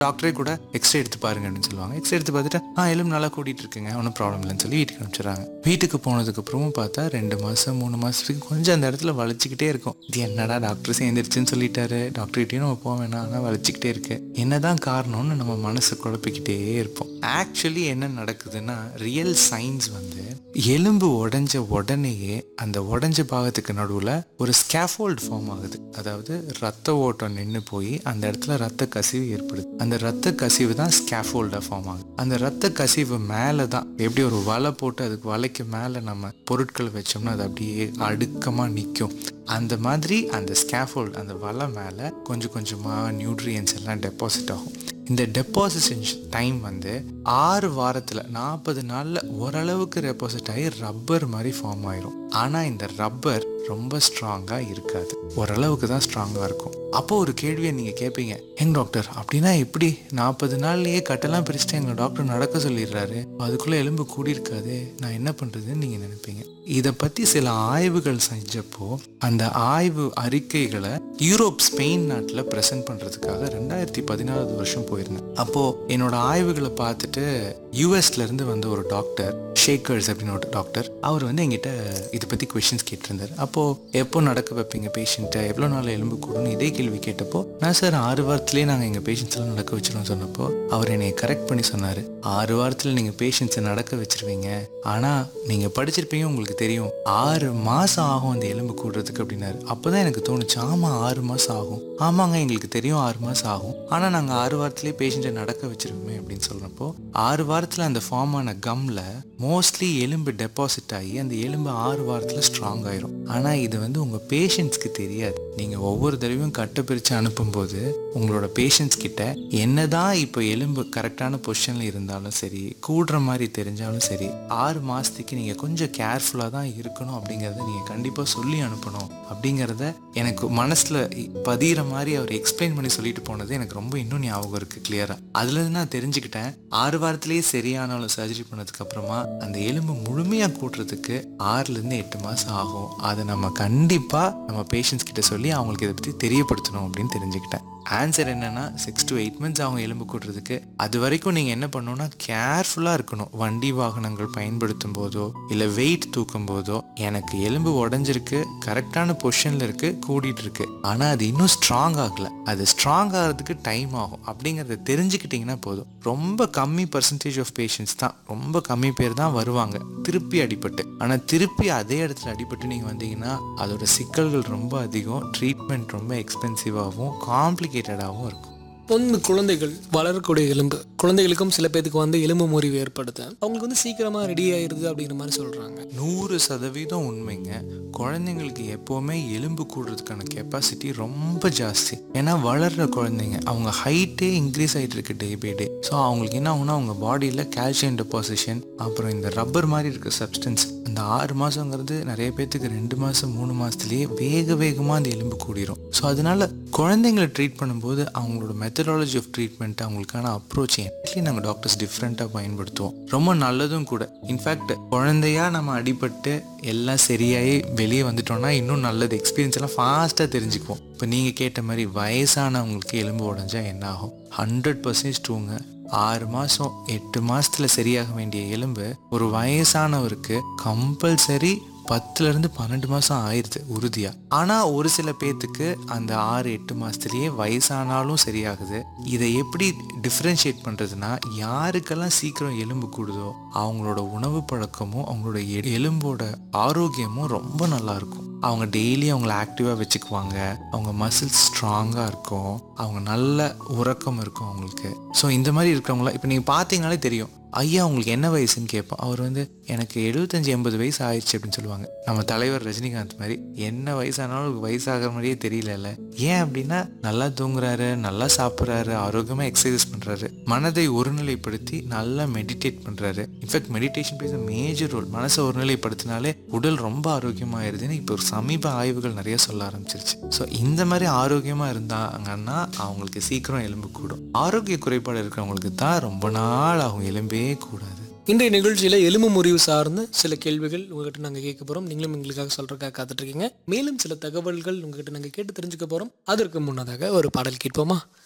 டாக்டரே கூட எக்ஸ்ரே எடுத்து பாருங்க அப்படின்னு சொல்லுவாங்க எக்ஸ்ரே எடுத்து பார்த்துட்டு ஆ எலும்பு நல்லா கூட்டிட்டு இருக்குங்க ஒன்றும் ப்ராப்ளம் இல்லைன்னு சொல்லி வீட்டுக்கு அனுப்பிச்சிடுறாங்க வீட்டுக்கு போனதுக்கு அப்புறமும் பார்த்தா ரெண்டு மாசம் மூணு மாசத்துக்கு கொஞ்சம் அந்த இடத்துல வலிச்சுக்கிட்டே இருக்கும் இது என்னடா டாக்டர் சேர்ந்துருச்சுன்னு சொல்லிட்டாரு டாக்டர்கிட்டயும் நம்ம போக வேணாம் ஆனால் வலிச்சுக்கிட்டே இருக்கு என்னதான் காரணம்னு நம்ம மனசு குழப்பிக்கிட்டே இருப்போம் ஆக்சுவலி என்ன நடக்குதுன்னா ரியல் சயின்ஸ் வந்து எலும்பு உடைஞ்ச உடனேயே அந்த உடைஞ்ச பாகத்துக்கு நடுவில் ஒரு ஸ்கேஃபோல்ட் ஃபார்ம் ஆகுது அதாவது ரத்த ஓட்டம் நின்று போய் அந்த இடத்துல ரத்த கசிவு ஏற்படுது அந்த ரத்த கசிவு தான் ஸ்கேஃபோல்டாக ஃபார்ம் ஆகுது அந்த ரத்த கசிவு மேலே தான் எப்படி ஒரு வலை போட்டு அதுக்கு வலைக்கு மேலே நம்ம பொருட்கள் வச்சோம்னா அது அப்படியே அடுக்கமாக நிற்கும் அந்த மாதிரி அந்த ஸ்கேஃபோல்ட் அந்த வலை மேலே கொஞ்சம் கொஞ்சமாக நியூட்ரியன்ஸ் எல்லாம் டெபாசிட் ஆகும் இந்த டெபாசிஷன் டைம் வந்து ஆறு வாரத்தில் நாற்பது நாளில் ஓரளவுக்கு டெபாசிட் ஆகி ரப்பர் மாதிரி ஃபார்ம் ஆயிரும் ஆனால் இந்த ரப்பர் ரொம்ப ஸ்ட்ராங்காக இருக்காது ஓரளவுக்கு தான் ஸ்ட்ராங்காக இருக்கும் அப்போ ஒரு கேள்வியை நீங்கள் கேட்பீங்க எங்க டாக்டர் அப்படின்னா எப்படி நாற்பது நாள்லயே கட்டெல்லாம் பிரிச்சுட்டு எங்கள் டாக்டர் நடக்க சொல்லிடுறாரு அதுக்குள்ளே எலும்பு கூடியிருக்காது நான் என்ன பண்ணுறதுன்னு நீங்கள் நினைப்பீங்க இதை பற்றி சில ஆய்வுகள் செஞ்சப்போ அந்த ஆய்வு அறிக்கைகளை யூரோப் ஸ்பெயின் நாட்டில் ப்ரெசென்ட் பண்ணுறதுக்காக ரெண்டாயிரத்தி பதினாலாவது வருஷம் போயிருந்தேன் அப்போது என்னோட ஆய்வுகளை பார்த்துட்டு யூஎஸ்ல இருந்து வந்த ஒரு டாக்டர் ஷேக்கர்ஸ் அப்படின்னு ஒரு டாக்டர் அவர் வந்து எங்கிட்ட இதை பற்றி கொஷின்ஸ் கேட்டிருந்தார் அப்போது எப்போ நடக்க வைப்பீங்க பேஷண்ட்டை எவ்வளோ நாள் எலும்பு கூடணும் இதே கேள்வி கேட்டப்போ நான் சார் ஆறு வாரத்திலே நாங்கள் எங்கள் பேஷண்ட்ஸ் எல்லாம் நடக்க வச்சிருவோம் சொன்னப்போ அவர் என்னை கரெக்ட் பண்ணி சொன்னார் ஆறு வாரத்தில் நீங்கள் பேஷண்ட்ஸை நடக்க வச்சிருவீங்க ஆனால் நீங்கள் படிச்சிருப்பீங்க உங்களுக்கு தெரியும் ஆறு மாதம் ஆகும் அந்த எலும்பு கூடுறதுக்கு அப்படின்னாரு அப்போ தான் எனக்கு தோணுச்சு ஆமாம் ஆறு மாதம் ஆகும் ஆமாங்க எங்களுக்கு தெரியும் ஆறு மாதம் ஆகும் ஆனால் நாங்கள் ஆறு வாரத்திலே பேஷண்ட்டை நடக்க வச்சிருவோமே அப்படின்னு சொல்கிறப்போ ஆறு வாரத்தில் அந்த ஃபார்ம் ஆன கம்மில் மோஸ்ட்லி எலும்பு டெபாசிட் ஆகி அந்த எலும்பு ஆறு வாரத்தில் ஸ்ட்ராங் ஆயிரும் ஆனால் இது வந்து உங்கள் பேஷண்ட்ஸ்க்கு தெரியாது நீங்கள் ஒவ்வொரு தடவையும் கட்டை பிரித்து அனுப்பும்போது உங்களோட பேஷண்ட்ஸ் கிட்ட என்னதான் இப்போ எலும்பு கரெக்டான பொசிஷனில் இருந்தாலும் சரி கூடுற மாதிரி தெரிஞ்சாலும் சரி ஆறு மாதத்துக்கு நீங்கள் கொஞ்சம் கேர்ஃபுல்லாக தான் இருக்கணும் அப்படிங்கிறத நீங்கள் கண்டிப்பாக சொல்லி அனுப்பணும் அப்படிங்கிறத எனக்கு மனசில் பதிகிற மாதிரி அவர் எக்ஸ்பிளைன் பண்ணி சொல்லிட்டு போனது எனக்கு ரொம்ப இன்னும் ஞாபகம் இருக்குது கிளியராக அதுலேருந்து நான் தெரிஞ்சுக்கிட்டேன் ஆறு வாரத்திலேயே சரியானாலும் சர்ஜரி பண்ணதுக்கு அப்புறமா அந்த எலும்பு முழுமையாக கூட்டுறதுக்கு ஆறுலேருந்து எட்டு மாதம் ஆகும் அதை நம்ம கண்டிப்பாக நம்ம பேஷண்ட்ஸ் கிட்ட சொல்லி அவங்களுக்கு இதை பற்றி தெரியப்படுத்தணும் அப்படின்னு தெரிஞ்சுக்கிட்டேன் ஆன்சர் என்னன்னா சிக்ஸ் to எயிட் மந்த்ஸ் ஆகும் எலும்பு கூட்டுறதுக்கு அது வரைக்கும் நீங்கள் என்ன பண்ணணும்னா கேர்ஃபுல்லாக இருக்கணும் வண்டி வாகனங்கள் பயன்படுத்தும் போதோ இல்லை வெயிட் தூக்கும் போதோ எனக்கு எலும்பு உடஞ்சிருக்கு கரெக்டான பொசிஷனில் இருக்கு கூடிட்டு இருக்கு ஆனால் அது இன்னும் ஸ்ட்ராங் ஆகல அது ஸ்ட்ராங் ஆகிறதுக்கு டைம் ஆகும் அப்படிங்கிறத தெரிஞ்சுக்கிட்டிங்கன்னா போதும் ரொம்ப கம்மி பர்சன்டேஜ் ஆஃப் பேஷண்ட்ஸ் தான் ரொம்ப கம்மி பேர் தான் வருவாங்க திருப்பி அடிபட்டு ஆனால் திருப்பி அதே இடத்துல அடிபட்டு நீங்கள் வந்தீங்கன்னா அதோட சிக்கல்கள் ரொம்ப அதிகம் ட்ரீட்மெண்ட் ரொம்ப எக்ஸ்பென்சிவாகவும் காம்ப்ளிகேட்டடாகவும் இருக்கும் பொண்ணு குழந்தைகள் வளரக்கூடிய எலும்பு குழந்தைகளுக்கும் சில பேத்துக்கு வந்து எலும்பு முறிவு ஏற்படுது அவங்களுக்கு வந்து சீக்கிரமா ரெடி ஆயிருது அப்படிங்கிற மாதிரி சொல்றாங்க நூறு சதவீதம் உண்மைங்க குழந்தைங்களுக்கு எப்போவுமே எலும்பு கூடுறதுக்கான கெப்பாசிட்டி ரொம்ப ஜாஸ்தி ஏன்னா வளர்ற குழந்தைங்க அவங்க ஹைட்டே இன்க்ரீஸ் ஆகிட்டு இருக்கு டே பை டே ஸோ அவங்களுக்கு என்ன ஆகும்னா அவங்க பாடியில் கால்சியம் டெபாசிஷன் அப்புறம் இந்த ரப்பர் மாதிரி இருக்க சப்ஸ்டன்ஸ் அந்த ஆறு மாதங்கிறது நிறைய பேர்த்துக்கு ரெண்டு மாதம் மூணு மாதத்துலேயே வேக வேகமாக அந்த எலும்பு கூடிரும் ஸோ அதனால குழந்தைங்களை ட்ரீட் பண்ணும்போது அவங்களோட மெத்தடாலஜி ஆஃப் ட்ரீட்மெண்ட் அவங்களுக்கான அப்ரோச் ஆக்சுவலி நாங்கள் டாக்டர்ஸ் டிஃப்ரெண்ட்டாக பயன்படுத்துவோம் ரொம்ப நல்லதும் கூட இன்ஃபேக்ட் குழந்தையா நம்ம அடிபட்டு எல்லாம் சரியாகி வெளியே வந்துட்டோம்னா இன்னும் நல்லது எக்ஸ்பீரியன்ஸ் எல்லாம் ஃபாஸ்ட்டாக தெரிஞ்சுக்குவோம் இப்போ நீங்கள் கேட்ட மாதிரி வயசானவங்களுக்கு எலும்பு உடஞ்சா என்ன ஆகும் ஹண்ட்ரட் பர்சன்டேஜ் டூங்க ஆறு மாதம் எட்டு மாசத்துல சரியாக வேண்டிய எலும்பு ஒரு வயசானவருக்கு கம்பல்சரி பத்துல இருந்து பன்னெண்டு மாசம் ஆயிருது உறுதியா ஆனா ஒரு சில பேத்துக்கு அந்த ஆறு எட்டு மாசத்துலயே வயசானாலும் சரியாகுது இதை எப்படி டிஃப்ரென்ஷியேட் பண்றதுன்னா யாருக்கெல்லாம் சீக்கிரம் எலும்பு கூடுதோ அவங்களோட உணவு பழக்கமும் அவங்களோட எ- எலும்போட ஆரோக்கியமும் ரொம்ப நல்லா இருக்கும் அவங்க டெய்லி அவங்கள ஆக்டிவாக வச்சுக்குவாங்க அவங்க மசில்ஸ் ஸ்ட்ராங்காக இருக்கும் அவங்க நல்ல உறக்கம் இருக்கும் அவங்களுக்கு ஸோ இந்த மாதிரி இருக்கிறவங்கள இப்போ நீங்கள் பார்த்தீங்கனாலே தெரியும் ஐயா உங்களுக்கு என்ன வயசுன்னு கேட்போம் அவர் வந்து எனக்கு எழுபத்தஞ்சு எண்பது வயசு ஆயிடுச்சு அப்படின்னு சொல்லுவாங்க நம்ம தலைவர் ரஜினிகாந்த் மாதிரி என்ன வயசானாலும் அவருக்கு வயசாகிற மாதிரியே தெரியலல்ல ஏன் அப்படின்னா நல்லா தூங்குறாரு நல்லா சாப்பிட்றாரு ஆரோக்கியமாக எக்ஸசைஸ் பண்ணுறாரு மனதை ஒருநிலைப்படுத்தி நல்லா மெடிடேட் பண்ணுறாரு in fact meditation plays major role மனசை ஒருநிலைப்படுத்தினாலே உடல் ரொம்ப ஆரோக்கியமாயிருதுன்னு இப்போ ஒரு சமீப ஆய்வுகள் நிறைய சொல்ல ஆரம்பிச்சிருச்சு ஸோ இந்த மாதிரி ஆரோக்கியமாக இருந்தாங்கன்னா அவங்களுக்கு சீக்கிரம் எலும்பு கூடும் ஆரோக்கிய குறைபாடு இருக்கிறவங்களுக்கு தான் ரொம்ப நாள் ஆகும் எலும்பே கூடாது இன்றைய நிகழ்ச்சியில எலும்பு முறிவு சார்ந்து சில கேள்விகள் உங்ககிட்ட நாங்க கேட்க போறோம் நீங்களும் எங்களுக்காக சொல்றதுக்காக காத்துட்டு இருக்கீங்க மேலும் சில தகவல்கள் உங்ககிட்ட நாங்க கேட்டு தெரிஞ்சுக்க போறோம் அதற்கு முன்னதாக ஒரு பாடல் கேட்போமா